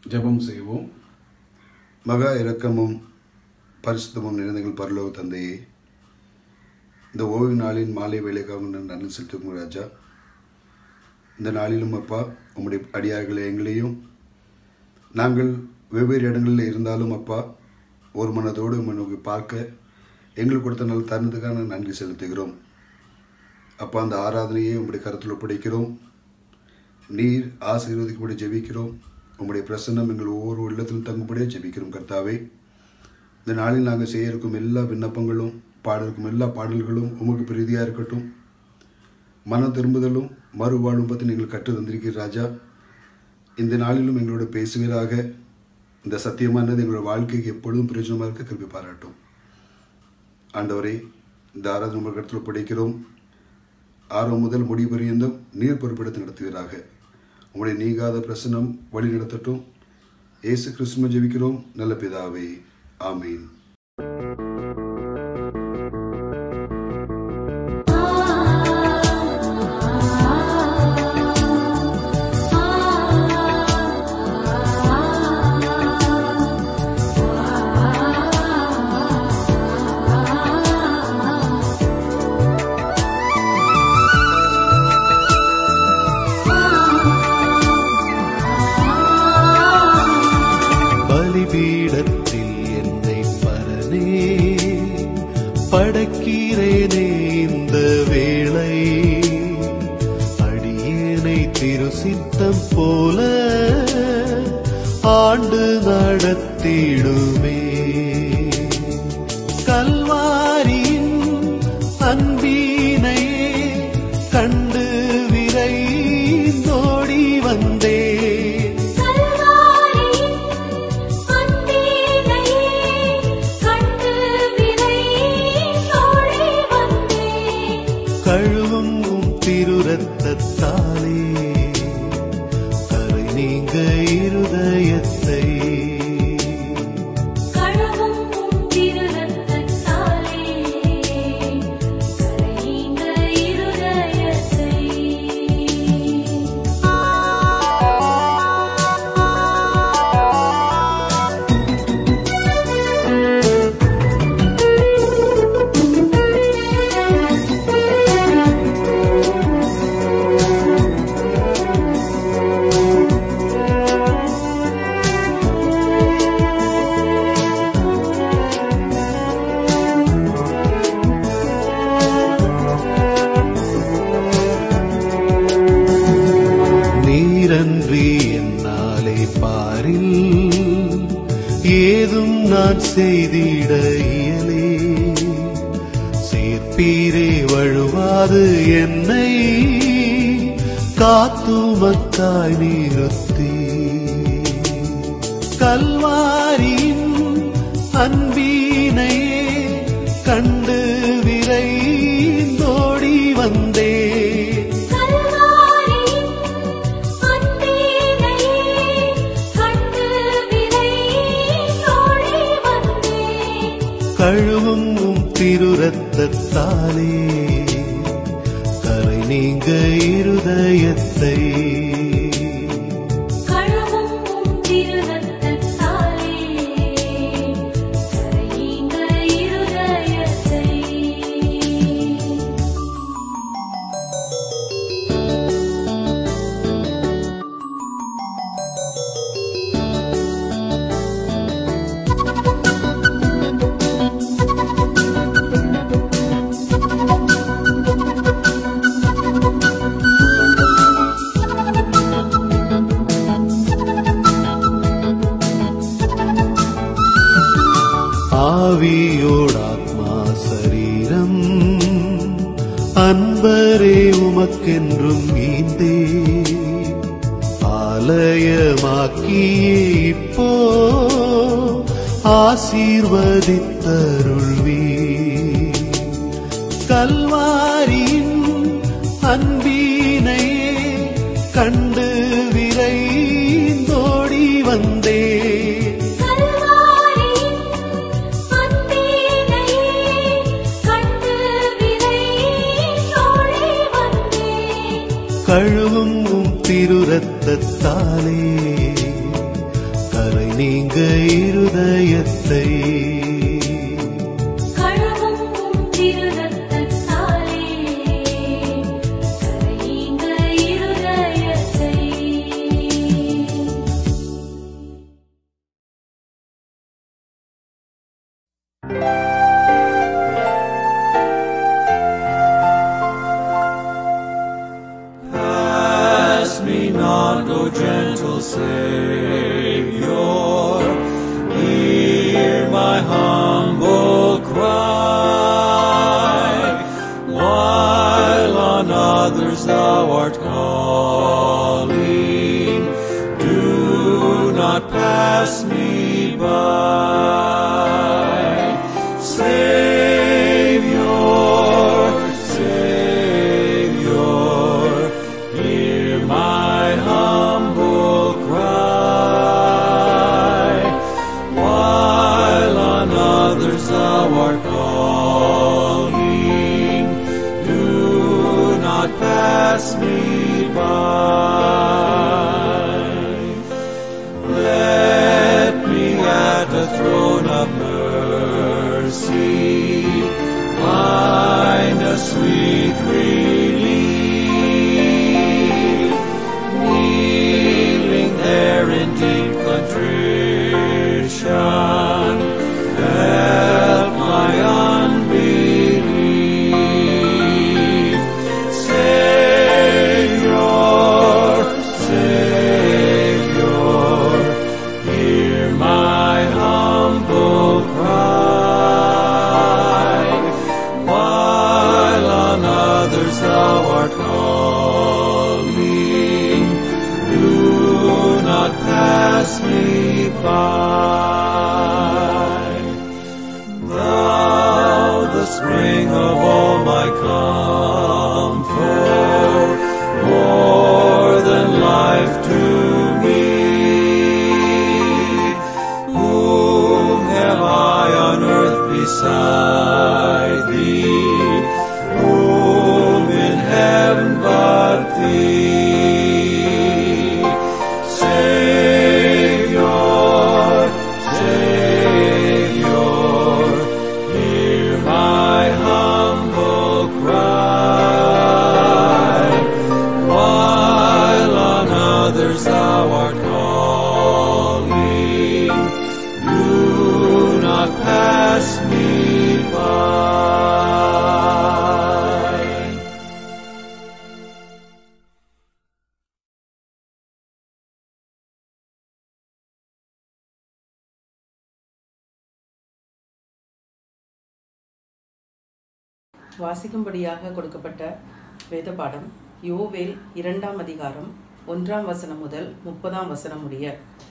ஜெபம் செய்வோம் மகா இரக்கமும் பரிசுத்தமும் நிறைந்தங்கள் பரலோக தந்தையே இந்த ஓய்வு நாளின் மாலை வேலைக்காக நான் நன்றி செலுத்தும் ராஜா இந்த நாளிலும் அப்பா உம்முடைய அடியார்களை எங்களையும் நாங்கள் வெவ்வேறு இடங்களில் இருந்தாலும் அப்பா ஒரு மனதோடு உம்மை நோக்கி பார்க்க எங்களுக்கு கொடுத்த நல்ல தருணத்துக்காக நன்றி செலுத்துகிறோம் அப்பா அந்த ஆராதனையை உம்முடைய கருத்தில் ஒப்படைக்கிறோம் நீர் ஆசீர்வதிக்கப்படி ஜெபிக்கிறோம் உம்முடைய பிரசன்னம் எங்கள் ஒவ்வொரு உள்ளத்திலும் தங்கும்படியே ஜெபிக்கிறோம் கர்த்தாவே இந்த நாளில் நாங்கள் செய்ய இருக்கும் எல்லா விண்ணப்பங்களும் பாடலுக்கும் எல்லா பாடல்களும் உமக்கு பிரீதியாக இருக்கட்டும் மனம் திரும்புதலும் மறுவாழ்வும் பற்றி நீங்கள் கற்று தந்திருக்கிறீர் ராஜா இந்த நாளிலும் எங்களோட பேசுவீராக இந்த சத்தியமானது எங்களோட வாழ்க்கைக்கு எப்பொழுதும் பிரயோஜனமாக இருக்க கல்வி பாராட்டும் ஆண்டவரே இந்த ஆராதனை உங்கள் இடத்துல படிக்கிறோம் ஆர்வம் முதல் முடிவு பரியந்தம் நீர் பொறுப்பெடுத்து நடத்துவீராக உங்களுடைய நீங்காத பிரசனம் வழி நடத்தட்டும் இயேசு கிறிஸ்தும ஜெபிக்கிறோம் நல்ல பிதாவே ஆமீன் பலிபீடத்தில் என்னை பரனே படைக்கிறேனே இந்த வேளை அடியேனை திருசித்தம் போல ஆண்டு நடத்திடுமே கல்வாரியின் அன்பினையே கண்டு விரைந்தோடி வந்தேன் கல்வாரியின் அன்பினையே கண்டு விரைந்தோடி வந்தேன் கழுவும் உம் திருரத்தத்தாலே கரை நீங்க இருதயத்தை கழுவும் உம் திருரத்தத்தாலே கரைந்த இருதயத்தை நீரன்றி என்னாலே பாரில் ஏதும் நான் செய்திட இயலே சேர்ப்பீரே வழுவாது என்னை காத்துமக்காய் நிறுத்தி கல்வாரியின் அன்பினையே கண்டு விரைந்தோடி வந்தேன் கல்வாரியின் அன்பினையே கண்டு விரைந்தோடி வந்தேன் கழுவும் உம் திருரத்தத்தாலே கரை நீங்க இருதயத்தை கழுவும் உம் திருரத்தத்தாலே கரைந்த இருதயத்தை ஆவியோடாத்மா சரீரம் அன்பரே உமக்கென்றும் ஈந்தே ஆலயமாக்கியே இப்போ ஆசீர்வதித்தருள்வீ கல்வாரியின் அன்பினையே கண்டு விரைந்தோடி வந்தேன் கல்வாரியின் அன்பினையே கண்டு விரைந்தோடி வந்தேன் கழுவும் உம் திருரத்தத்தாலே நீங்க இருதயத்தை கழுவும் உம் திருரத்தத்தாலே கரையுங்க இருதயத்தை Pass me not, O gentle Savior. Hear my humble cry. While on others thou art calling, do not pass me by. Savior, Savior, hear my humble cry. While on others thou art calling, do not pass me by. Let me at the throne of mercy find a sweet relief. Kneeling there in deep contrition, help my unbelief. Savior, Savior, hear my humble cry. While on others thou art calling, do not pass me by. Thou, the spring of all my comfort, more than life to me. Whom have I on earth beside thee? Whom in heaven but thee? Savior, Savior, hear my humble cry. While on others thou art calling, do not pass me by. வாசிக்கும்படியாக கொடுக்கப்பட்ட வேத பாடம் யோவேல் இரண்டாம் அதிகாரம் ஒன்றாம் வசனம் முதல் முப்பதாம் வசனம் முடிய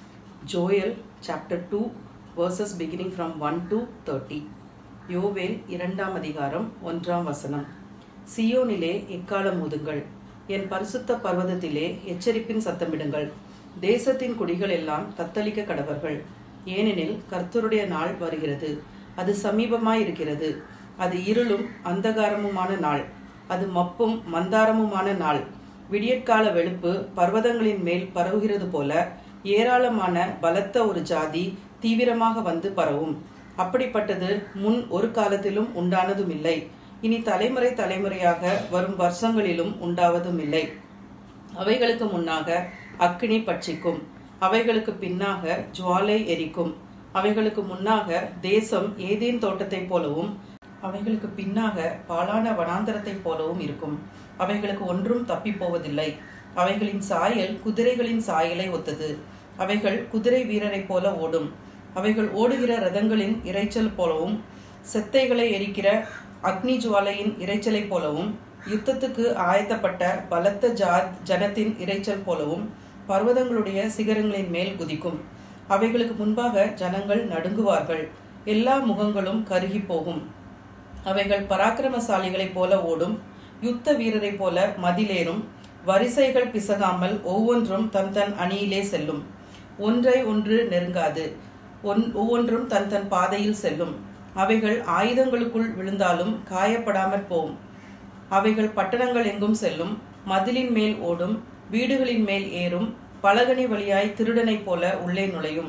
Joel chapter two verses beginning from one to thirty யோவேல் இரண்டாம் அதிகாரம் ஒன்றாம் வசனம் சியோனிலே எக்காலம் ஊதுங்கள் என் பரிசுத்த பர்வதத்திலே எச்சரிப்பின் சத்தமிடுங்கள் தேசத்தின் குடிகள் எல்லாம் தத்தளிக்க கடவர்கள் ஏனெனில் கர்த்தருடைய நாள் வருகிறது அது சமீபமாயிருக்கிறது அது இருளும் அந்தகாரமுமான நாள் அது மப்பும் மந்தாரமுமான நாள் விடியற்கால வெளுப்பு பர்வதங்களின் மேல் பரவுகிறது போல ஏராளமான பலத்த ஒரு ஜாதி தீவிரமாக வந்து பரவும் அப்படிப்பட்டது முன் ஒரு காலத்திலும் உண்டானதும் இல்லை இனி தலைமுறை தலைமுறையாக வரும் வருஷங்களிலும் உண்டாவதும் இல்லை அவைகளுக்கு முன்னாக அக்கினி பட்சிக்கும் அவைகளுக்கு பின்னாக ஜுவாலை எரிக்கும் அவைகளுக்கு முன்னாக தேசம் ஏதேன் தோட்டத்தைப் போலவும் அவைகளுக்கு பின்னாக பாலான வனாந்தரத்தைப் போலவும் இருக்கும் அவைகளுக்கு ஒன்றும் தப்பிப் போவதில்லை அவைகளின் சாயல் குதிரைகளின் சாயலை ஒத்தது அவைகள் குதிரை வீரரைப் போல ஓடும் அவைகள் ஓடுகிற ரதங்களின் இரைச்சல் போலவும் செத்தைகளை எரிக்கிற அக்னி ஜுவாலையின் இரைச்சலைப் போலவும் யுத்தத்துக்கு ஆயத்தப்பட்ட பலத்த ஜா ஜனத்தின் இரைச்சல் போலவும் பர்வதங்களுடைய சிகரங்களின் மேல் குதிக்கும் அவைகளுக்கு முன்பாக ஜனங்கள் நடுங்குவார்கள் எல்லா முகங்களும் கருகி போகும் அவைகள் பராக்கிரமசாலிகளைப் போல ஓடும் யுத்த வீரரைப் போல மதிலேறும் வரிசைகள் பிசகாமல் ஒவ்வொன்றும் தன் தன் அணியிலே செல்லும் ஒன்றை ஒன்று நெருங்காது ஒன் ஒவ்வொன்றும் தன் தன் பாதையில் செல்லும் அவைகள் ஆயுதங்களுக்குள் விழுந்தாலும் காயப்படாமற் போகும் அவைகள் பட்டணங்கள் எங்கும் செல்லும் மதிலின் மேல் ஓடும் வீடுகளின் மேல் ஏறும் பலகனி வழியாய் திருடனைப் போல உள்ளே நுழையும்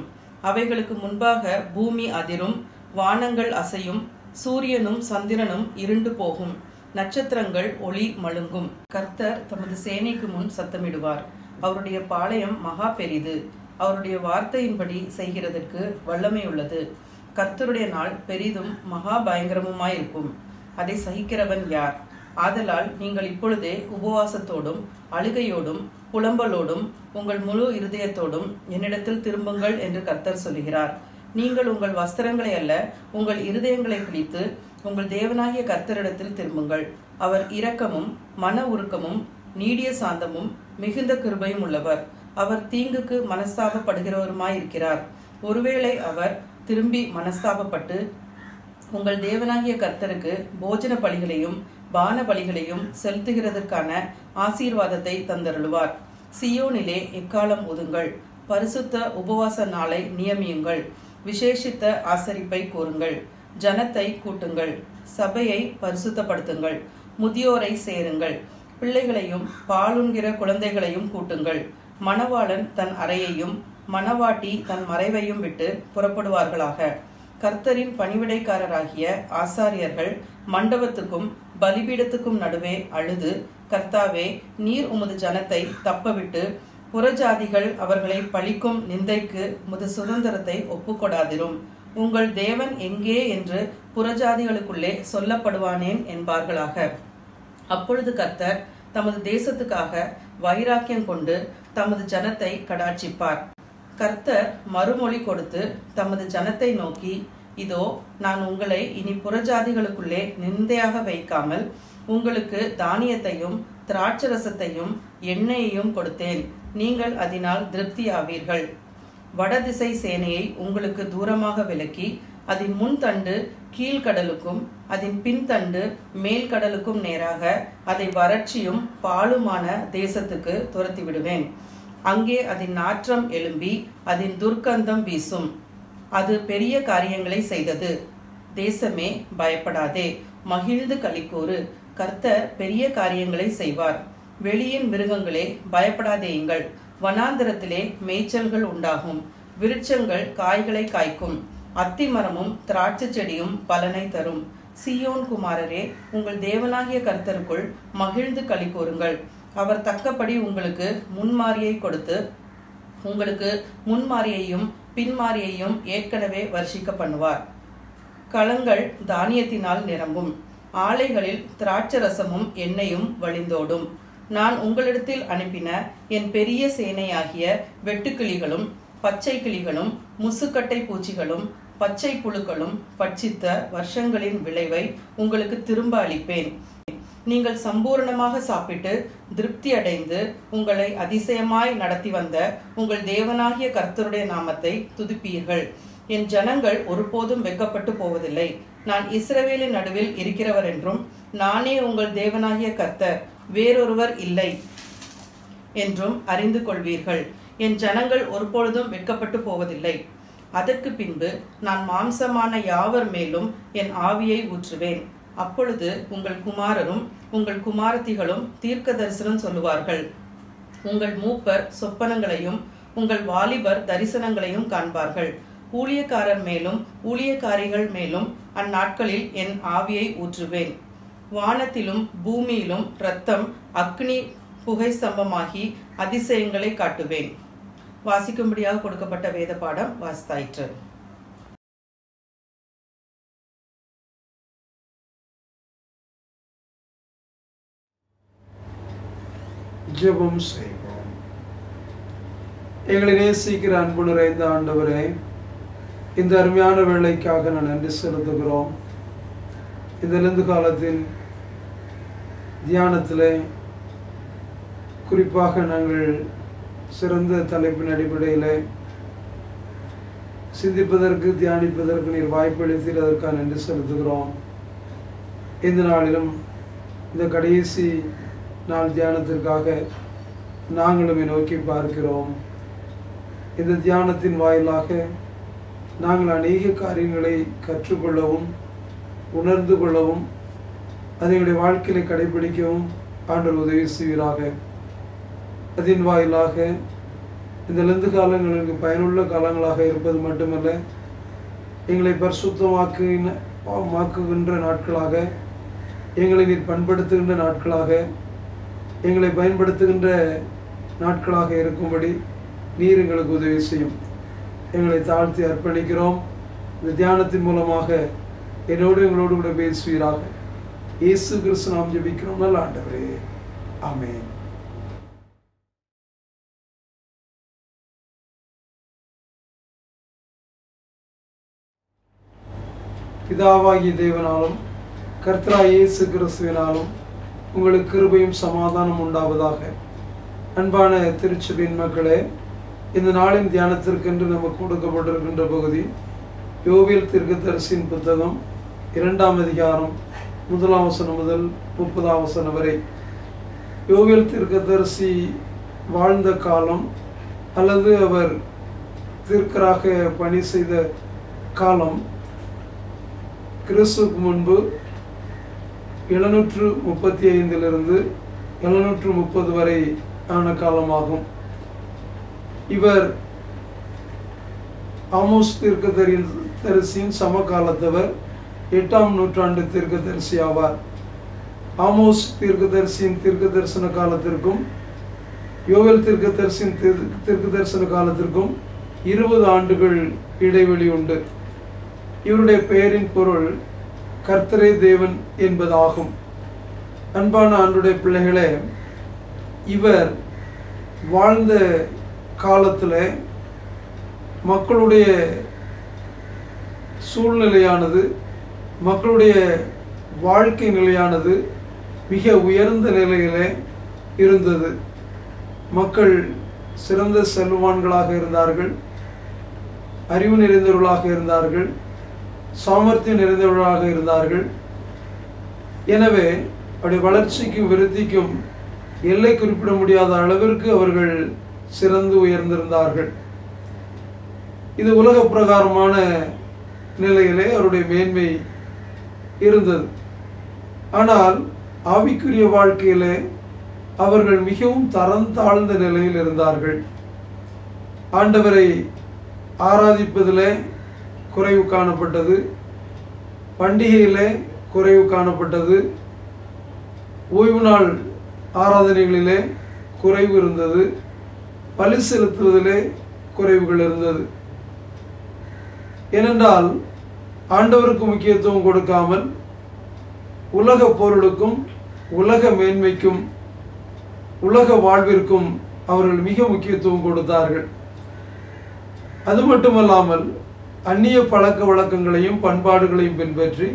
அவைகளுக்கு முன்பாக பூமி அதிரும் வானங்கள் அசையும் சூரியனும் சந்திரனும் இருண்டு போகும் நட்சத்திரங்கள் ஒளி மழுங்கும் கர்த்தர் தமது சேனைக்கு முன் சத்தமிடுவார் அவருடைய பாளையம் மகா பெரிது அவருடைய வார்த்தையின்படி செய்கிறதற்கு வல்லமை உள்ளது கர்த்தருடைய நாள் பெரிதும் மகா பயங்கரமுமாயிருக்கும் அதை சகிக்கிறவன் யார் ஆதலால் நீங்கள் இப்பொழுதே உபவாசத்தோடும் அழுகையோடும் புலம்பலோடும் உங்கள் முழு இருதயத்தோடும் என்னிடத்தில் திரும்புங்கள் என்று கர்த்தர் சொல்கிறார் நீங்கள் உங்கள் வஸ்திரங்களை அல்ல உங்கள் இருதயங்களை கிழித்து உங்கள் தேவனாகிய கர்த்தரிடத்தில் திரும்புங்கள் அவர் இரக்கமும் மன உருக்கமும் நீடிய சாந்தமும் மிகுந்த கிருபையும் உள்ளவர் அவர் தீங்குக்கு மனஸ்தாபப்படுகிறவருமாயிருக்கிறார் ஒருவேளை அவர் திரும்பி மனஸ்தாபப்பட்டு உங்கள் தேவனாகிய கர்த்தருக்கு போஜன பலிகளையும் பான பலிகளையும் செலுத்துகிறதற்கான ஆசீர்வாதத்தை தந்தருளுவார் சியோனிலே எக்காலம் ஒதுங்கள் பரிசுத்த உபவாச நாளை நியமியுங்கள் விசேஷித்த ஆசரிப்பை கூறுங்கள் ஜனத்தை கூட்டுங்கள் சபையை பரிசுத்தப்படுத்துங்கள் முதியோரை சேருங்கள் பிள்ளைகளையும் பாலுண்கிற குழந்தைகளையும் கூட்டுங்கள் மணவாளன் தன் அறையையும் மணவாட்டி தன் மறைவையும் விட்டு புறப்படுவார்களாக கர்த்தரின் பணிவிடைக்காரராகிய ஆசாரியர்கள் மண்டபத்துக்கும் பலிபீடத்துக்கும் நடுவே அழுது கர்த்தாவே நீர் உமது ஜனத்தை தப்பவிட்டு புறஜாதிகள் அவர்களை பழிக்கும் நிந்தைக்கு உமது சுதந்திரத்தை ஒப்புக்கொடாதிரும் உங்கள் தேவன் எங்கே என்று புறஜாதிகளுக்குள்ளே சொல்லப்படுவானேன் என்பார்களாக அப்பொழுது கர்த்தர் தமது தேசத்துக்காக வைராக்கியம் கொண்டு தமது ஜனத்தை கடாட்சிப்பார் கர்த்தர் மறுமொழி கொடுத்து தமது ஜனத்தை நோக்கி இதோ நான் உங்களை இனி புறஜாதிகளுக்குள்ளே நிந்தையாக வைக்காமல் உங்களுக்கு தானியத்தையும் திராட்சரசத்தையும் எண்ணெயையும் கொடுத்தேன் நீங்கள் அதனால் திருப்தியாவீர்கள் வடதிசை சேனையை உங்களுக்கு தூரமாக விலக்கி அதன் முன்தண்டு கீழ்கடலுக்கும் அதன் பின்தண்டு மேல்கடலுக்கும் நேராக அதை வறட்சியும் பாலுமான தேசத்துக்கு துரத்தி விடுவேன் அங்கே அதன் நாற்றம் எழும்பி அதன் துர்க்கந்தம் வீசும் அது பெரிய காரியங்களை செய்தது தேசமே பயப்படாதே மகிழ்ந்து களிக்கூறு கர்த்தர் பெரிய காரியங்களை செய்வார் வெளியின் மிருகங்களே பயப்படாதேயுங்கள் வனாந்திரத்திலே மேய்ச்சல்கள் உண்டாகும் விருட்சங்கள் காய்களை காய்க்கும் அத்தி மரமும் திராட்சை செடியும் பலனை தரும் சியோன் குமாரரே உங்கள் தேவனாகிய கர்த்தருக்குள் மகிழ்ந்து களி கூறுங்கள் அவர் தக்கபடி உங்களுக்கு முன்மாரியை கொடுத்து உங்களுக்கு முன்மாரியையும் பின்மாரியையும் ஏற்கனவே வர்ஷிக்க பண்ணுவார் களங்கள் தானியத்தினால் நிரம்பும் ஆலைகளில் திராட்சரசமும் எண்ணெயும் வழிந்தோடும் நான் உங்களிடத்தில் அனுப்பின என் பெரிய சேனையாகிய வெட்டுக்கிளிகளும் பச்சை கிளிகளும் முசுக்கட்டை பூச்சிகளும் பச்சை புழுக்களும் பட்சித்த வருஷங்களின் விளைவை உங்களுக்கு திரும்ப அளிப்பேன் நீங்கள் சம்பூர்ணமாக சாப்பிட்டு திருப்தி அடைந்து உங்களை அதிசயமாய் நடத்தி வந்த உங்கள் தேவனாகிய கர்த்தருடைய நாமத்தை துதிப்பீர்கள் என் ஜனங்கள் ஒருபோதும் வெக்கப்பட்டு போவதில்லை நான் இஸ்ரவேலின் நடுவில் இருக்கிறவர் என்றும் நானே உங்கள் தேவனாகிய கர்த்தர் வேறொருவர் இல்லை என்றும் அறிந்து கொள்வீர்கள் என் ஜனங்கள் ஒருபொழுதும் வெட்கப்பட்டு போவதில்லை அதற்கு பின்பு நான் மாம்சமான யாவர் மேலும் என் ஆவியை ஊற்றுவேன் அப்பொழுது உங்கள் குமாரரும் உங்கள் குமாரத்திகளும் தீர்க்க தரிசனம் சொல்லுவார்கள் உங்கள் மூப்பர் சொப்பனங்களையும் உங்கள் வாலிபர் தரிசனங்களையும் காண்பார்கள் ஊழியக்காரர் மேலும் ஊழியக்காரிகள் மேலும் அந்நாட்களில் என் ஆவியை ஊற்றுவேன் வானத்திலும் பூமியிலும் இரத்தம் அக்னி புகை ஸ்தம்பமாகி அதிசயங்களை காட்டுவேன் வாசிக்கும்படியாக கொடுக்கப்பட்ட வேத பாடம் வாசித்தாயிற்று ஜெபம் செய்வோம் எங்களை நேசிக்கிற அன்பு நிறைந்த ஆண்டவரே இந்த அருமையான வேலைக்காக நான் நன்றி செலுத்துகிறோம் இந்த லெந்து காலத்தின் தியானத்திலே குறிப்பாக நாங்கள் சிறந்த தலைப்பின் அடிப்படையில் சிந்திப்பதற்கு தியானிப்பதற்கு நீர் வாய்ப்பளித்தீர் அதற்காக நன்றி செலுத்துகிறோம் இந்த நாளிலும் இந்த கடைசி நாள் தியானத்திற்காக நாங்களும் நோக்கி பார்க்கிறோம் இந்த தியானத்தின் வாயிலாக நாங்கள் அநேக காரியங்களை கற்றுக்கொள்ளவும் உணர்ந்து கொள்ளவும் அதை எங்களுடைய வாழ்க்கையில கடைபிடிக்கவும் ஆண்டவர் உதவி செய்வீராக அதன் வாயிலாக இந்த லெந்து காலங்களுக்கு பயனுள்ள காலங்களாக இருப்பது மட்டுமல்ல எங்களை பரிசுத்தமாக்குகின்ற மாக்குகின்ற நாட்களாக எங்களை நீர் பண்படுத்துகின்ற நாட்களாக எங்களை பயன்படுத்துகின்ற நாட்களாக இருக்கும்படி நீர் எங்களுக்கு உதவி செய்யும் எங்களை தாழ்த்தி அர்ப்பணிக்கிறோம் இந்த தியானத்தின் மூலமாக என்னோடு எங்களோடு கூட பேசுவீராக இயேசு கிறிஸ்து நாம் ஜெபிக்கிறோம் நல்ல ஆண்டவரே ஆமென் பிதாவாகிய தேவனாலும் கர்த்தராய் இயேசு கிறிஸ்துவினாலும் உங்களுக்கு கிருபையும் சமாதானம் உண்டாவதாக அன்பான திருச்சபையின் மக்களே இந்த நாளின் தியானத்திற்கென்று நமக்கு கொடுக்கப்பட்டிருக்கின்ற பகுதி யோவியல் தீர்க்கதரிசியின் புத்தகம் இரண்டாம் அதிகாரம் முதலாம் வசனம் முதல் முப்பதாம் வசனம் வரை யோவியல் தீர்க்கதரிசி வாழ்ந்த காலம் அல்லது அவர் தீர்க்கராக பணி செய்த காலம் கிறிஸ்துவுக்கு முன்பு எழுநூற்று முப்பத்தி ஐந்திலிருந்து எழுநூற்று முப்பது வரை ஆன காலமாகும் இவர் ஆமோஸ் தீர்க்கதரி தரிசியின் சமகாலத்தவர் எட்டாம் நூற்றாண்டு தீர்க்கதரிசி ஆவார் ஆமோஸ் தீர்க்கதரிசியின் தீர்க்க தரிசன காலத்திற்கும் யோவேல் தீர்க்கதரிசியின் தீர்- தீர்க்க தரிசன காலத்திற்கும் இருபது ஆண்டுகள் இடைவெளி உண்டு இவருடைய பெயரின் பொருள் கர்த்தரே தேவன் என்பதாகும் அன்பான ஆண்டுடைய பிள்ளைகளே இவர் வாழ்ந்த காலத்தில் மக்களுடைய சூழ்நிலையானது மக்களுடைய வாழ்க்கை நிலையானது மிக உயர்ந்த நிலையிலே இருந்தது மக்கள் சிறந்த செல்வான்களாக இருந்தார்கள் அறிவு நிறைந்தவர்களாக இருந்தார்கள் சாமர்த்தியம் நிறைந்தவர்களாக இருந்தார்கள் எனவே அவருடைய வளர்ச்சிக்கும் விருத்திக்கும் எல்லை குறிப்பிட முடியாத அளவிற்கு அவர்கள் சிறந்து உயர்ந்திருந்தார்கள் இது உலக பிரகாரமான நிலையிலே அவருடைய மேன்மை இருந்தது ஆனால் ஆவிக்குரிய வாழ்க்கையிலே அவர்கள் மிகவும் தரம் தாழ்ந்த நிலையில் இருந்தார்கள் ஆண்டவரை ஆராதிப்பதிலே குறைவு காணப்பட்டது பண்டிகையிலே குறைவு காணப்பட்டது ஓய்வு நாள் ஆராதனைகளிலே குறைவு இருந்தது பலி செலுத்துவதிலே குறைவுகள் இருந்தது ஏனென்றால் ஆண்டவருக்கு முக்கியத்துவம் கொடுக்காமல் உலக பொருளுக்கும் உலக மேன்மைக்கும் உலக வாழ்விற்கும் அவர்கள் மிக முக்கியத்துவம் கொடுத்தார்கள் அது மட்டுமல்லாமல் அந்நிய பழக்க வழக்கங்களையும் பண்பாடுகளையும் பின்பற்றி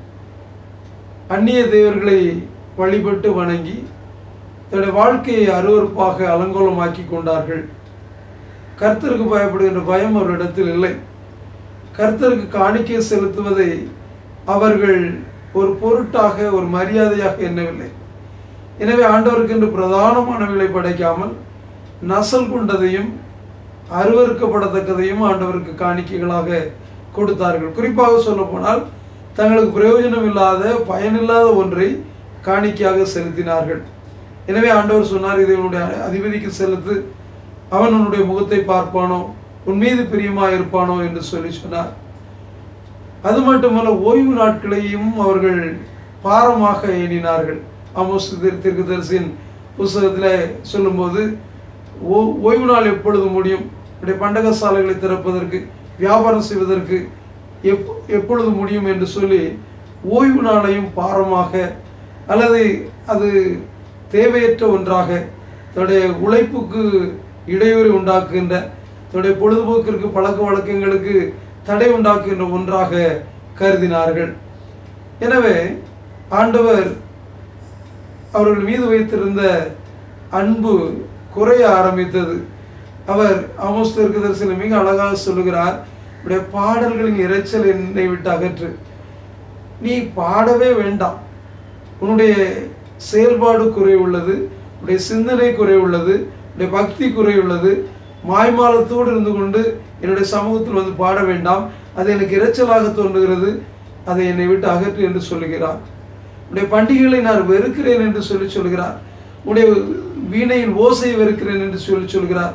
அந்நிய தேவர்களை வழிபட்டு வணங்கி தன்னுடைய வாழ்க்கையை அருவருப்பாக அலங்கோலமாக்கி கொண்டார்கள் கர்த்தருக்கு பயப்படுகின்ற பயம் அவரிடத்தில் இல்லை கர்த்தருக்கு காணிக்கை செலுத்துவதை அவர்கள் ஒரு பொருட்டாக ஒரு மரியாதையாக எண்ணவில்லை எனவே ஆண்டவருக்கு என்று பிரதானமானவைகளை படைக்காமல் நசல் கொண்டதையும் அருவருக்கப்படத்தக்கதையும் ஆண்டவருக்கு காணிக்கைகளாக கொடுத்தார்கள் குறிப்பாக சொல்ல போனால் தங்களுக்கு பிரயோஜனம் இல்லாத பயனில்லாத ஒன்றை காணிக்கையாக செலுத்தினார்கள் எனவே ஆண்டவர் சொன்னார் இதை உன்னுடைய அதிபதிக்கு செலுத்து அவன் உன்னுடைய முகத்தை பார்ப்பானோ உன் மீது பிரியமா இருப்பானோ என்று சொல்லி சொன்னார் அது மட்டுமல்ல ஓய்வு நாட்களையும் அவர்கள் பாரமாக எண்ணினார்கள் ஆமோஸ் தீர்க்கதரிசியின் புஸ்தகத்தில் சொல்லும்போது ஓ- ஓய்வு நாள் எப்பொழுது முடியும் இப்படி பண்டக சாலைகளை திறப்பதற்கு வியாபாரம் செய்வதற்கு எப் எப்பொழுது முடியும் என்று சொல்லி ஓய்வு நாளையும் பாரமாக அல்லது அது தேவையற்ற ஒன்றாக தன்னுடைய உழைப்புக்கு இடையூறு உண்டாக்குகின்ற தன்னுடைய பொழுதுபோக்கிற்கு பழக்க வழக்கங்களுக்கு தடை உண்டாக்குகின்ற ஒன்றாக கருதினார்கள் எனவே ஆண்டவர் அவர்கள் மீது வைத்திருந்த அன்பு குறைய ஆரம்பித்தது அவர் ஆமோஸ் தீர்க்கதரிசனம் மிக அழகாக சொல்லுகிறார் உடைய பாடல்களின் இரைச்சல் என்னை விட்டு அகற்று நீ பாடவே வேண்டாம் உன்னுடைய செயல்பாடு குறை உள்ளது உன்னுடைய சிந்தனை குறை உள்ளது உன்னுடைய பக்தி குறை உள்ளது மாய்மாலத்தோடு இருந்து கொண்டு என்னுடைய சமூகத்தில் வந்து பாட வேண்டாம் அது எனக்கு இரைச்சலாக தோன்றுகிறது அதை என்னை விட்டு அகற்று என்று சொல்லுகிறார் உடைய பண்டிகைகளை நான் வெறுக்கிறேன் என்று சொல்லி சொல்கிறார் உடைய வீணையின் ஓசையை வெறுக்கிறேன் என்று சொல்லி சொல்கிறார்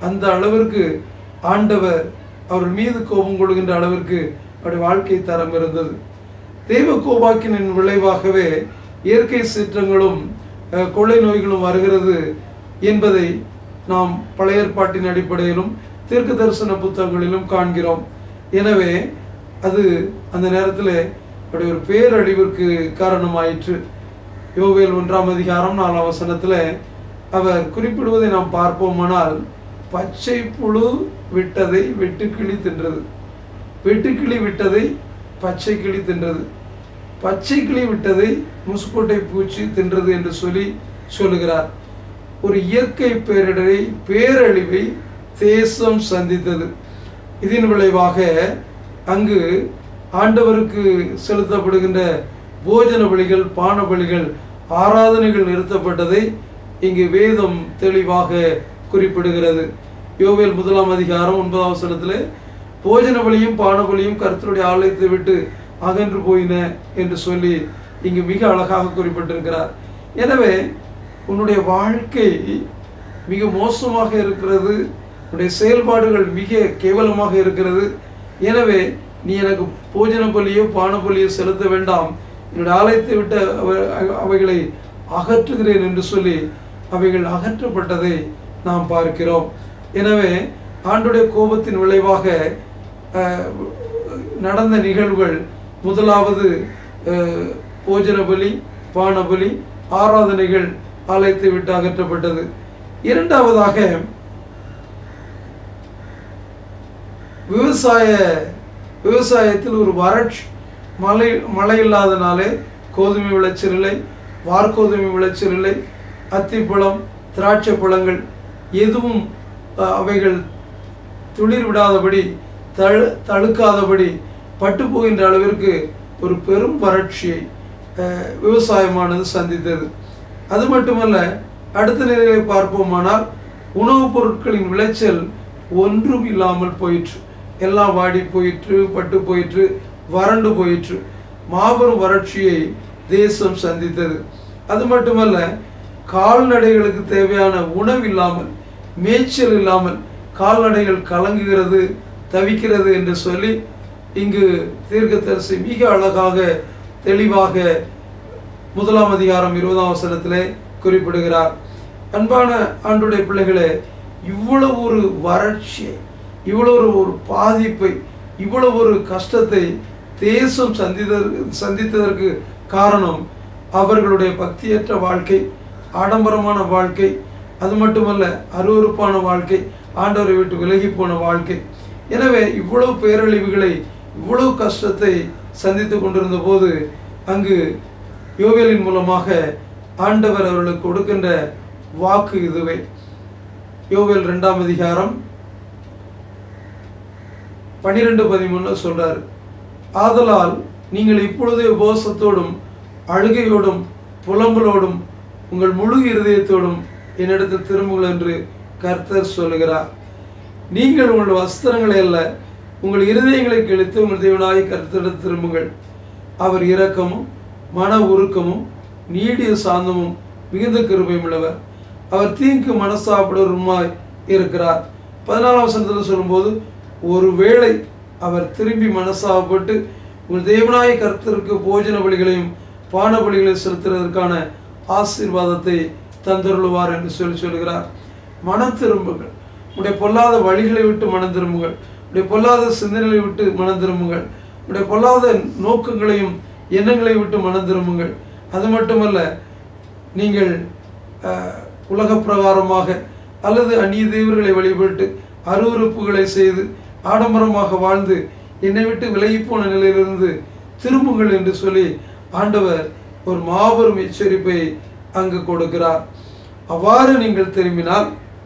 அந்த அளவிற்கு ஆண்டவர் அவர்கள் மீது கோபம் கொள்கின்ற அளவிற்கு அவருடைய வாழ்க்கை தரம் இருந்தது தெய்வ கோபாக்கினின் விளைவாகவே இயற்கை சீற்றங்களும் அஹ், கொள்ளை நோய்களும் வருகிறது என்பதை நாம் பழைய ஏற்பாட்டின் அடிப்படையிலும் தீர்க்க தரிசன புத்தகங்களிலும் காண்கிறோம் எனவே அது அந்த நேரத்தில் அவருடைய ஒரு பேரழிவிற்கு காரணமாயிற்று யோவேல் ஒன்றாம் அதிகாரம் நாலாம் வசனத்துல அவர் குறிப்பிடுவதை நாம் பார்ப்போமானால் பச்சை புழு விட்டதை வெட்டுக்கிளி தின்றது வெட்டுக்கிளி விட்டதை பச்சை கிளி தின்றது பச்சை கிளி விட்டதை முசுக்கோட்டை பூச்சி தின்றது என்று சொல்லி சொல்லுகிறார் ஒரு இயற்கை பேரிடரை பேரழிவை தேசம் சந்தித்தது இதன் விளைவாக அங்கு ஆண்டவருக்கு செலுத்தப்படுகின்ற போஜன பலிகள் பான பலிகள் ஆராதனைகள் நிறுத்தப்பட்டதை இங்கு வேதம் தெளிவாக குறிப்பிடுகிறது யோவேல் முதலாம் அதிகாரம் ஒன்பதாம் வசனத்திலே போஜன பலியும் பான பலியும் கர்த்தருடைய ஆலயத்தை விட்டு அகன்று போயின என்று சொல்லி இங்கு மிக அழகாக குறிப்பிட்டிருக்கிறார் எனவே உன்னுடைய வாழ்க்கை மிக மோசமாக இருக்கிறது உன்னுடைய செயல்பாடுகள் மிக கேவலமாக இருக்கிறது எனவே நீ எனக்கு போஜன பலியோ பான பலியோ செலுத்த வேண்டாம் என்னுடைய ஆலயத்தை விட்டு அவ- அவைகளை அகற்றுகிறேன் என்று சொல்லி அவைகள் அகற்றப்பட்டதை நாம் பார்க்கிறோம் எனவே ஆண்டுடைய கோபத்தின் விளைவாக அஹ், நடந்த நிகழ்வுகள் முதலாவது அஹ், போஜன பலி பான பலி ஆராதனைகள் ஆலயத்தை விட்டு அகற்றப்பட்டது இரண்டாவதாக விவசாய விவசாயத்தில் ஒரு வறட்சி மழை மழை இல்லாதனாலே கோதுமை விளைச்சல் இல்லை வார்கோதுமை விளைச்சல் இல்லை அத்திப்பழம் திராட்சை பழங்கள் எதுவும் அஹ், அவைகள் துளிர் விடாதபடி தழு தழுக்காதபடி பட்டு போகின்ற அளவிற்கு ஒரு பெரும் வறட்சியை அஹ், விவசாயமானது சந்தித்தது அது மட்டுமல்ல அடுத்த நிலையை பார்ப்போமானால் உணவுப் பொருட்களின் விளைச்சல் ஒன்றும் இல்லாமல் போயிற்று எல்லாம் வாடி போயிற்று பட்டு போயிற்று வறண்டு போயிற்று மாபெரும் வறட்சியை தேசம் சந்தித்தது அது மட்டுமல்ல கால்நடைகளுக்கு தேவையான உணவு இல்லாமல் மேய்ச்சல் இல்லாமல் கால்நடைகள் கலங்குகிறது தவிக்கிறது என்று சொல்லி இங்கு தீர்க்கதரிசி மிக அழகாக தெளிவாக முதலாம் அதிகாரம் இருபதாம் வசனத்திலே குறிப்பிடுகிறார் அன்பான ஆண்டுடைய பிள்ளைகளே இவ்வளவு ஒரு வறட்சியை இவ்வளவு ஒரு ஒரு பாதிப்பை இவ்வளவு ஒரு கஷ்டத்தை தேசம் சந்தித்த சந்தித்ததற்கு காரணம் அவர்களுடைய பக்தியற்ற வாழ்க்கை ஆடம்பரமான வாழ்க்கை அது மட்டுமல்ல அருவருப்பான வாழ்க்கை ஆண்டவரை விட்டு விலகி போன வாழ்க்கை எனவே இவ்வளவு பேரழிவுகளை இவ்வளவு கஷ்டத்தை சந்தித்து கொண்டிருந்த போது அங்கு யோவேலின் மூலமாக ஆண்டவர் அவர்களுக்கு கொடுக்கின்ற வாக்கு இதுவே யோவேல் இரண்டாம் அதிகாரம் பனிரெண்டு பதிமூணு சொல்றாரு ஆதலால் நீங்கள் இப்பொழுதே உபவாசத்தோடும் அழுகையோடும் புலம்பலோடும் உங்கள் முழு இருதயத்தோடும் என்னிடத்தில் திரும்புங்கள் என்று கர்த்தர் சொல்லுகிறார் நீங்கள் உங்கள் வஸ்திரங்களை அல்ல உங்கள் இருதயங்களை கிழித்து உங்கள் தேவனாய் கர்த்தரிடம் திரும்புங்கள் அவர் இரக்கமும் மன உருக்கமும் நீடிய சாந்தமும் மிகுந்த கிருபையும் உள்ளவர் அவர் தீங்கு மனசாப்படுவருமாய் இருக்கிறார் பதினாலாம் வசனத்தில் சொல்லும்போது ஒருவேளை அவர் திரும்பி மனசாப்பட்டு உங்கள் தேவனாய கர்த்தருக்கு போஜன பலிகளையும் பான பலிகளையும் செலுத்துவதற்கான ஆசீர்வாதத்தை தந்தருளுவார் என்று சொல்லி சொல்கிறார் மனம் திரும்புங்கள் உடைய பொல்லாத வழிகளை விட்டு மனம் திரும்புங்கள் உடைய பொல்லாத சிந்தனைகளை விட்டு மனம் திரும்புங்கள் உடைய பொல்லாத நோக்கங்களையும் எண்ணங்களை விட்டு மனம் திரும்புங்கள் அது மட்டுமல்ல நீங்கள் அஹ், உலக பிரகாரமாக அல்லது அந்நிய தெய்வங்களை வழிபட்டு அருவருப்புகளை செய்து ஆடம்பரமாக வாழ்ந்து என்னை விட்டு விலகி போன நிலையிலிருந்து திரும்புங்கள் என்று சொல்லி ஆண்டவர் ஒரு மாபெரும் எச்சரிப்பை அங்கு கொடுக்கிறார் அவ்வாறு நீங்கள் திரும்பினால்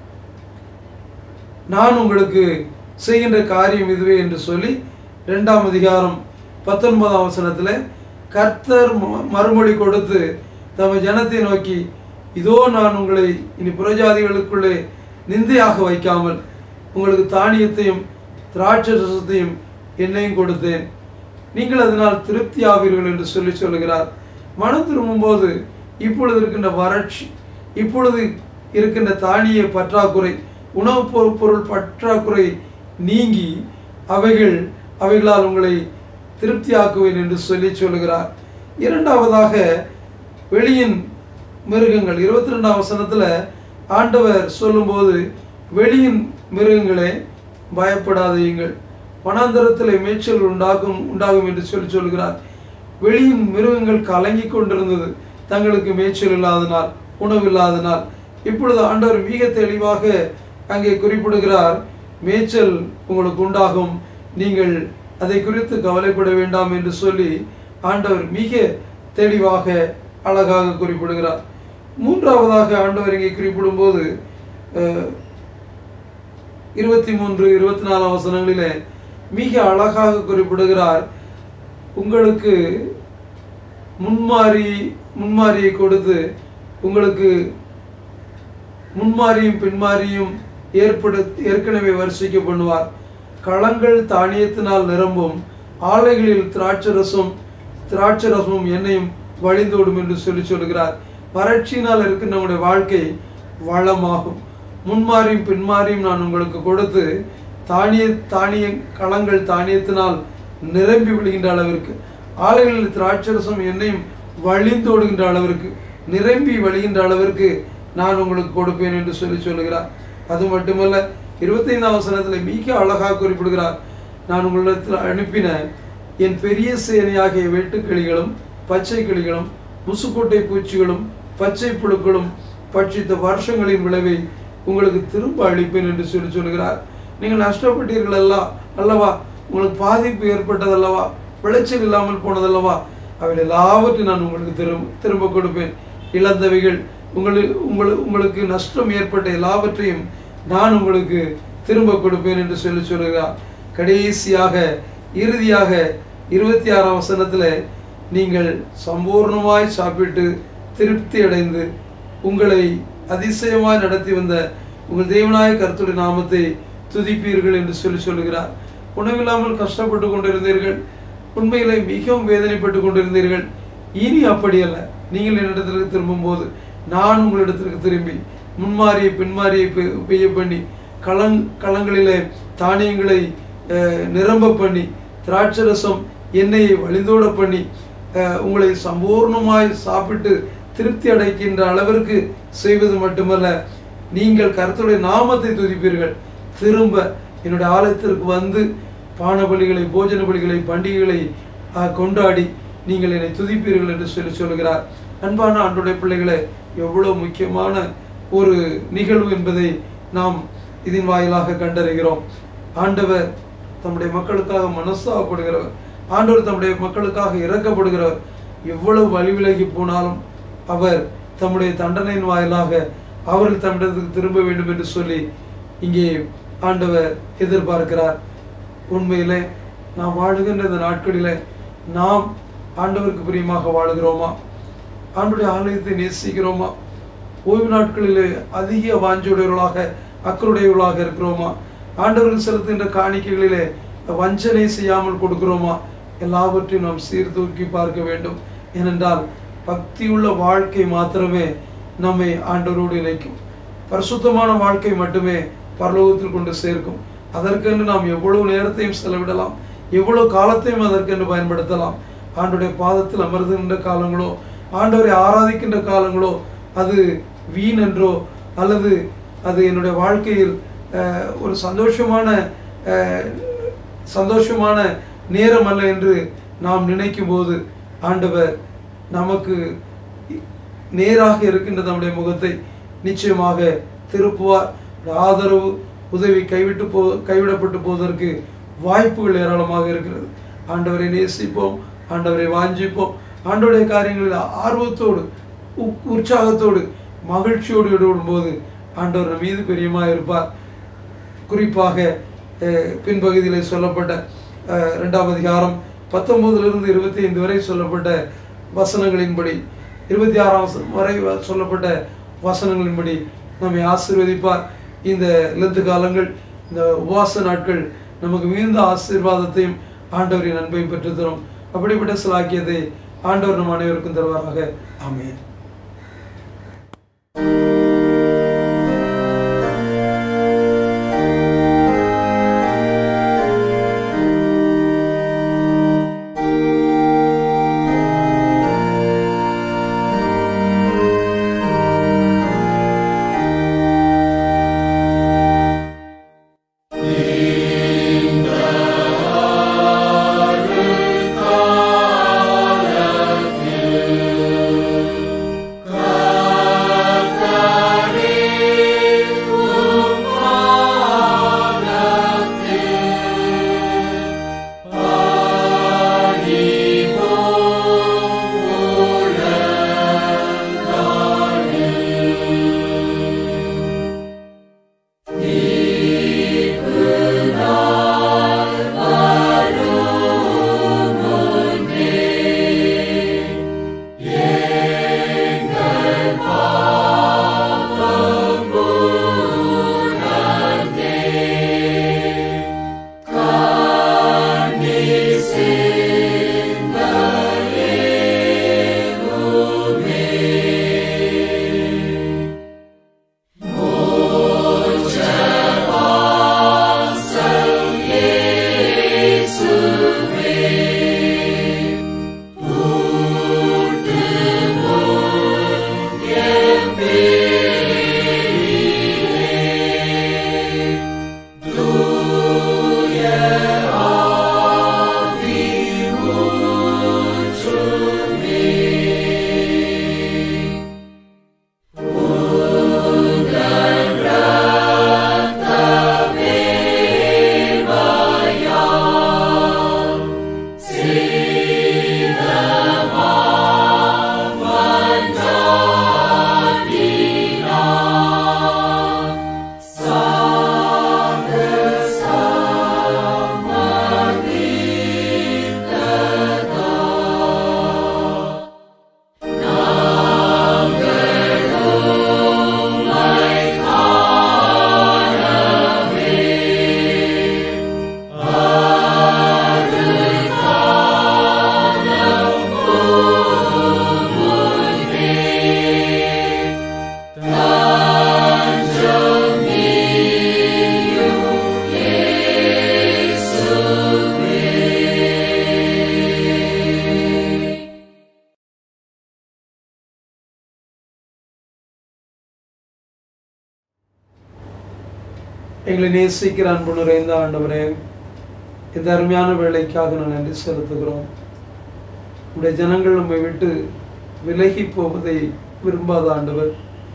நான் உங்களுக்கு செய்கின்ற காரியம் இதுவே என்று சொல்லி இரண்டாம் அதிகாரம் பத்தொன்பதாம் வசனத்துல கர்த்தர் ம- மறுமொழி கொடுத்து தம ஜனத்தை நோக்கி இதோ நான் உங்களை இனி புறஜாதிகளுக்குள்ளே நிந்தையாக வைக்காமல் உங்களுக்கு தானியத்தையும் திராட்சை ரசத்தையும் எண்ணெயும் கொடுத்தேன் நீங்கள் அதனால் திருப்தி ஆவீர்கள் என்று சொல்லி சொல்லுகிறார் மனம் திரும்பும்போது இப்பொழுது இருக்கின்ற வறட்சி இப்பொழுது இருக்கின்ற தானிய பற்றாக்குறை உணவுப் பொரு- பொருள் பற்றாக்குறை நீங்கி அவைகள் அவைகளால் உங்களை திருப்தியாக்குவேன் என்று சொல்லி சொல்லுகிறார் இரண்டாவதாக வெளியின் மிருகங்கள் இருபத்தி ரெண்டாம் வசனத்துல ஆண்டவர் சொல்லும்போது வெளியின் மிருகங்களே பயப்படாதீங்கள் வனாந்தரத்தில் மேய்ச்சல் உண்டாகும் உண்டாகும் என்று சொல்லி சொல்கிறார் வெளியின் மிருகங்கள் கலங்கி கொண்டிருந்தது தங்களுக்கு மேய்ச்சல் இல்லாதனால் உணவு இல்லாதனால் இப்பொழுது ஆண்டவர் மிக தெளிவாக அங்கே குறிப்பிடுகிறார் மேய்ச்சல் உங்களுக்கு உண்டாகும் நீங்கள் அதை குறித்து கவலைப்பட வேண்டாம் என்று சொல்லி ஆண்டவர் மிக தெளிவாக அழகாக குறிப்பிடுகிறார் மூன்றாவதாக ஆண்டவர் இங்கே குறிப்பிடும்போது அஹ், இருபத்தி மூன்று இருபத்தி நாலாம் வசனங்களிலே மிக அழகாக குறிப்பிடுகிறார் உங்களுக்கு முன்மாறி முன்மாரியை கொடுத்து உங்களுக்கு முன்மாரியும் பின்மாரியும் ஏற்படு ஏற்கனவே வரிசைக்க பண்ணுவார் களங்கள் தானியத்தினால் நிரம்பும் ஆலைகளில் திராட்சரசம் திராட்சரசமும் எண்ணெயும் வழிந்தோடும் என்று சொல்லி சொல்கிறார் வறட்சியினால் இருக்கின்ற நம்முடைய வாழ்க்கை வளமாகும் முன்மாரியும் பின்மாரியும் நான் உங்களுக்கு கொடுத்து தானிய தானிய களங்கள் தானியத்தினால் நிரம்பி விழுகின்ற அளவிற்கு ஆலைகளில் திராட்சரசம் எண்ணெயும் வழிந்தோடுகின்ற அளவிற்கு நிரம்பி வழிகின்ற அளவிற்கு நான் உங்களுக்கு கொடுப்பேன் என்று சொல்லி சொல்லுகிறார் அது மட்டுமல்ல இருபத்தைந்தாம் வசனத்தில் மிக அழகாக குறிப்பிடுகிறார் நான் உங்களிடத்தில் அனுப்பின என் பெரிய சேனையாகிய வெட்டுக்கிளிகளும் பச்சை கிளிகளும் முசுக்கொட்டை பூச்சிகளும் பச்சை புழுக்களும் பட்சித்த வருஷங்களின் விளைவை உங்களுக்கு திரும்ப அளிப்பேன் என்று சொல்லி சொல்கிறார் நீங்கள் நஷ்டப்பட்டீர்கள் அல்ல அல்லவா உங்களுக்கு பாதிப்பு ஏற்பட்டதல்லவா விளைச்சல் இல்லாமல் போனதல்லவா அவை எல்லாவற்றையும் நான் உங்களுக்கு திரும்ப திரும்ப கொடுப்பேன் இழந்தவைகள் உங்களுக்கு உங்களுக்கு உங்களுக்கு நஷ்டம் ஏற்பட்ட எல்லாவற்றையும் நான் உங்களுக்கு திரும்ப கொடுப்பேன் என்று சொல்லி சொல்கிறார் கடைசியாக இறுதியாக இருபத்தி ஆறாம் வசனத்துல நீங்கள் சம்பூர்ணமாய் சாப்பிட்டு திருப்தி அடைந்து உங்களை அதிசயமாய் நடத்தி வந்த உங்கள் தேவனாய கர்த்தருடைய நாமத்தை துதிப்பீர்கள் என்று சொல்லி சொல்லுகிறார் உணவில்லாமல் கஷ்டப்பட்டு கொண்டிருந்தீர்கள் உண்மையிலே மிகவும் வேதனைப்பட்டு கொண்டிருந்தீர்கள் இனி அப்படி அல்ல நீங்கள் என்னிடத்திற்கு திரும்பும்போது நான் உங்களிடத்திற்கு திரும்பி முன்மாறியை பின்மாறியை பெ- பெய்ய பண்ணி களங் களங்களிலே தானியங்களை அஹ், நிரம்ப பண்ணி திராட்சரசம் எண்ணெயை வழிந்தோட பண்ணி அஹ், உங்களை சம்பூர்ணமாய் சாப்பிட்டு திருப்தி அடைக்கின்ற அளவிற்கு செய்வது மட்டுமல்ல நீங்கள் கர்த்தருடைய நாமத்தை துதிப்பீர்கள் திரும்ப என்னுடைய ஆலயத்திற்கு வந்து பான பலிகளை போஜன பலிகளை பண்டிகைகளை அஹ், கொண்டாடி நீங்கள் என்னை துதிப்பீர்கள் என்று சொல்லி சொல்கிறார் அன்பான ஆண்டுடைய பிள்ளைகளே எவ்வளவு முக்கியமான ஒரு நிகழ்வு என்பதை நாம் இதன் வாயிலாக கண்டறிகிறோம் ஆண்டவர் தம்முடைய மக்களுக்காக மனஸ்தாபப்படுகிறவர் ஆண்டவர் தம்முடைய மக்களுக்காக இறக்கப்படுகிறவர் எவ்வளவு வழி விலகி போனாலும் அவர் தம்முடைய தண்டனையின் வாயிலாக அவர்கள் தம்மிடத்துக்கு திரும்ப வேண்டும் என்று சொல்லி இங்கே ஆண்டவர் எதிர்பார்க்கிறார் உண்மையிலே நாம் வாழுகின்ற இந்த நாட்களிலே நாம் ஆண்டவருக்கு பிரியமாக வாழுகிறோமா ஆண்டுடைய ஆலயத்தை நேசிக்கிறோமா ஓய்வு நாட்களிலே அதிக வாஞ்சையுடையவர்களாக அக்கறையுடையவர்களாக இருக்கிறோமா ஆண்டவர்கள் செலுத்துகின்ற காணிக்கைகளிலே வஞ்சனை செய்யாமல் கொடுக்கிறோமா எல்லாவற்றையும் நாம் சீர்தூக்கி பார்க்க வேண்டும் ஏனென்றால் பக்தியுள்ள வாழ்க்கை மாத்திரமே நம்மை ஆண்டவரோடு இணைக்கும் பரிசுத்தமான வாழ்க்கை மட்டுமே பரலோகத்தில் கொண்டு சேர்க்கும் அதற்கென்று நாம் எவ்வளவு நேரத்தையும் செலவிடலாம் எவ்வளவு காலத்தையும் அதற்கென்று பயன்படுத்தலாம் ஆண்டுடைய பாதத்தில் அமர்ந்துகின்ற காலங்களோ ஆண்டவரை ஆராதிக்கின்ற காலங்களோ அது வீண் என்றோ அல்லது அது என்னுடைய வாழ்க்கையில் அஹ், ஒரு சந்தோஷமான அஹ், சந்தோஷமான நேரம் அல்ல என்று நாம் நினைக்கும் போது ஆண்டவர் நமக்கு நேராக இருக்கின்ற நம்முடைய முகத்தை நிச்சயமாக திருப்புவார் ஆதரவு உதவி கைவிட்டு போ கைவிடப்பட்டு போவதற்கு வாய்ப்புகள் ஏராளமாக இருக்கிறது ஆண்டவரை நேசிப்போம் ஆண்டவரை வாஞ்சிப்போம் ஆண்டவருடைய காரியங்களில் ஆர்வத்தோடு உ- உற்சாகத்தோடு மகிழ்ச்சியோடு ஈடுபடும்போது ஆண்டவர் நம் மீது பிரியமாக இருப்பார் குறிப்பாக அஹ், பின்பகுதியிலே சொல்லப்பட்ட அஹ், இரண்டாம் அதிகாரம் பத்தொன்பதிலிருந்து இருபத்தி ஐந்து வரை சொல்லப்பட்ட வசனங்களின்படி இருபத்தி ஆறாம் வசனம் வரை வ- சொல்லப்பட்ட வசனங்களின்படி நம்மை ஆசீர்வதிப்பார் இந்த லெந்து காலங்கள் இந்த உபவாச நாட்கள் நமக்கு மிகுந்த ஆசீர்வாதத்தையும் ஆண்டவரின் அன்பையும் பெற்றுத்தரும் அப்படிப்பட்ட சிலாக்கியத்தை ஆண்டவர் நம் அனைவருக்கும் தருவாராக ஆமென் எங்களை நேசிக்கிற அன்பு நிறைந்த ஆண்டவரே இந்த அருமையான வேலைக்காக நான் நன்றி செலுத்துகிறோம் உடைய ஜனங்கள் நம்மை விட்டு விலகி போவதை விரும்பாத ஆண்டவர்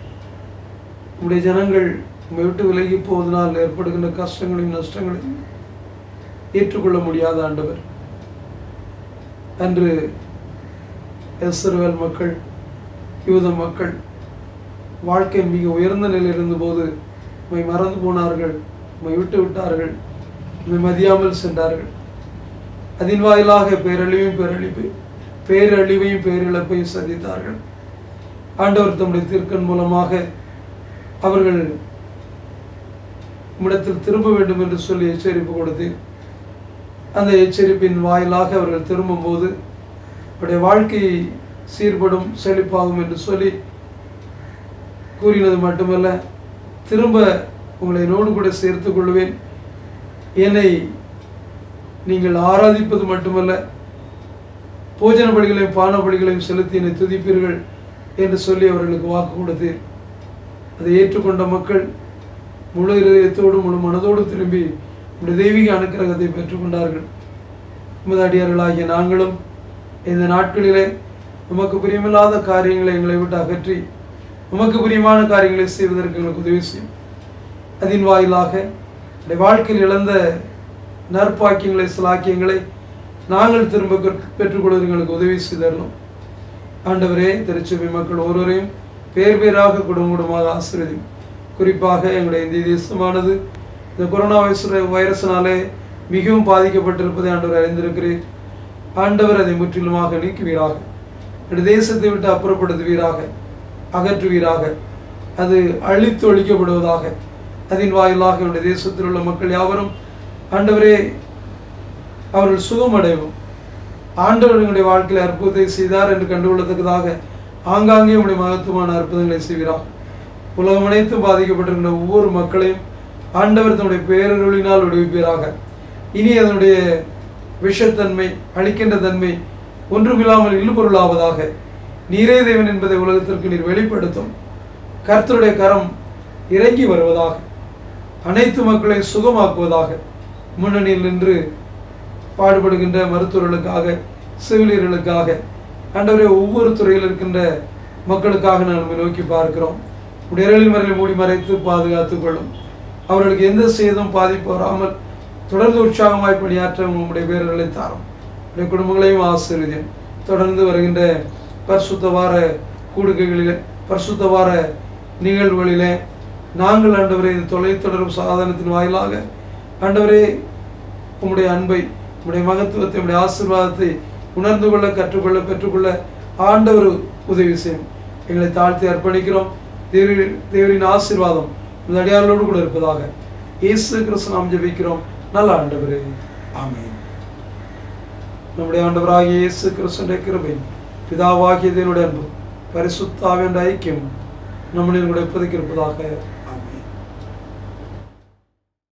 உடைய ஜனங்கள் நம்மை விட்டு விலகி போவதனால் ஏற்படுகின்ற கஷ்டங்களையும் நஷ்டங்களையும் ஏற்றுக்கொள்ள முடியாத ஆண்டவர் அன்று இஸ்ரவேல் மக்கள் யூத மக்கள் வாழ்க்கை மிக உயர்ந்த நிலையில் இருந்தபோது உம்மை மறந்து போனார்கள் உம்மை விட்டு விட்டார்கள் உம்மை மதியாமல் சென்றார்கள் அதன் வாயிலாக பேரழிவையும் பேரழிவு பேரழிவையும் பேரிழப்பையும் சந்தித்தார்கள் ஆண்டவர் தம்முடைய தீர்க்கன் மூலமாக அவர்கள் உம்மிடத்தில் திரும்ப வேண்டும் என்று சொல்லி எச்சரிப்பு கொடுத்தேன் அந்த எச்சரிப்பின் வாயிலாக அவர்கள் திரும்பும்போது அவருடைய வாழ்க்கை சீர்படும் செழிப்பாகும் என்று சொல்லி கூறினது மட்டுமல்ல திரும்ப உங்களை என்னோடு கூட சேர்த்துக் கொள்வேன் என்னை நீங்கள் ஆராதிப்பது மட்டுமல்ல போஜன பலிகளையும் பான பலிகளையும் செலுத்தி என்னை துதிப்பீர்கள் என்று சொல்லி அவர்களுக்கு வாக்கு கொடுத்தேன் அதை ஏற்றுக்கொண்ட மக்கள் முழு இதயத்தோடு முழு மனதோடு திரும்பி உடைய தெய்வீக அனுக்கிரகத்தை பெற்றுக்கொண்டார்கள் உமது அடியார்களாகிய நாங்களும் இந்த நாட்களிலே உமக்கு பிரியமில்லாத காரியங்களை எங்களை விட்டு அகற்றி உமக்கு பிரியமான காரியங்களை செய்வதற்கு எங்களுக்கு உதவி செய்யும் அதன் வாயிலாக நம்முடைய வாழ்க்கையில் இழந்த நற்பாக்கியங்களை சிலாக்கியங்களை நாங்கள் திரும்ப பெற்- பெற்றுக்கொள்வது எங்களுக்கு உதவி செய்தரணும் ஆண்டவரே திருச்சபை மக்கள் ஒருவரையும் பேர் பேராக குடும்ப குடும்பமாக ஆசீர்வதியும் குறிப்பாக எங்களுடைய இந்திய தேசமானது இந்த கொரோனா வைரஸ் வைரஸினாலே மிகவும் பாதிக்கப்பட்டிருப்பதை ஆண்டவர் அறிந்திருக்கிறேன் ஆண்டவர் அதை முற்றிலுமாக நீக்குவீராக எங்களுடைய தேசத்தை விட்டு அப்புறப்படுத்துவீராக அகற்றுவீராக அது அழித்து ஒழிக்கப்படுவதாக அதன் வாயிலாக என்னுடைய தேசத்தில் உள்ள மக்கள் யாவரும் ஆண்டவரே அவர்கள் சுகமடைவோம் ஆண்டவர் எங்களுடைய வாழ்க்கையில் அற்புதத்தை செய்தார் என்று கண்டுகொள்ளத்தக்கதாக ஆங்காங்கே உடைய மகத்துவமான அற்புதங்களை செய்கிறார் உலகம் அனைத்தும் பாதிக்கப்பட்டிருக்கிற ஒவ்வொரு மக்களையும் ஆண்டவர் தன்னுடைய பேரருளினால் விடுவிப்பீராக இனி அதனுடைய விஷத்தன்மை அழிக்கின்ற தன்மை ஒன்றுமில்லாமல் இல்பொருளாவதாக நீரே தேவன் என்பதை உலகத்திற்கு நீர் வெளிப்படுத்தும் கர்த்தருடைய கரம் இறங்கி வருவதாக அனைத்து மக்களையும் சுகமாக்குவதாக முன்னணியில் நின்று பாடுபடுகின்ற மருத்துவர்களுக்காக செவிலியர்களுக்காக ஆண்டவரே ஒவ்வொரு துறையில் இருக்கின்ற மக்களுக்காக நான் உம்மை நோக்கி பார்க்கிறோம் உடையலில் மறையில் மூடி மறைத்து பாதுகாத்துக் கொள்ளும் அவர்களுக்கு எந்த சேதம் பாதிப்பு வராமல் தொடர்ந்து உற்சாகமாய் பணியாற்ற உங்களுடைய பேரர்களை தாரும் உடைய குடும்பங்களையும் ஆசீர்வதியும் தொடர்ந்து வருகின்ற பரிசுத்த வார கூடுகைகளிலே பரிசுத்த வார நிகழ்வுகளிலே நாங்கள் ஆண்டவரே இந்த தொலைத்தொடர்பு சாதனத்தின் வாயிலாக ஆண்டவரே உம்முடைய அன்பை உம்முடைய மகத்துவத்தை உம்முடைய ஆசீர்வாதத்தை உணர்ந்து கொள்ள கற்றுக்கொள்ள பெற்றுக்கொள்ள ஆண்டவர் உதவி செய்யும் எங்களை தாழ்த்தி அர்ப்பணிக்கிறோம் தேவி தேவரின் ஆசீர்வாதம் இந்த அடியார்களோடு கூட இருப்பதாக இயேசு கிறிஸ்து நாம் ஜெபிக்கிறோம் நல்ல ஆண்டவரே ஆமென் நம்முடைய ஆண்டவராகிய இயேசு கிறிஸ்துடைய கிருபை பிதாவாகிய தேவனுடைய அன்பு பரிசுத்தாவின் ஐக்கியம் நம்முடைய கூட இப்போதைக்கு இருப்பதாக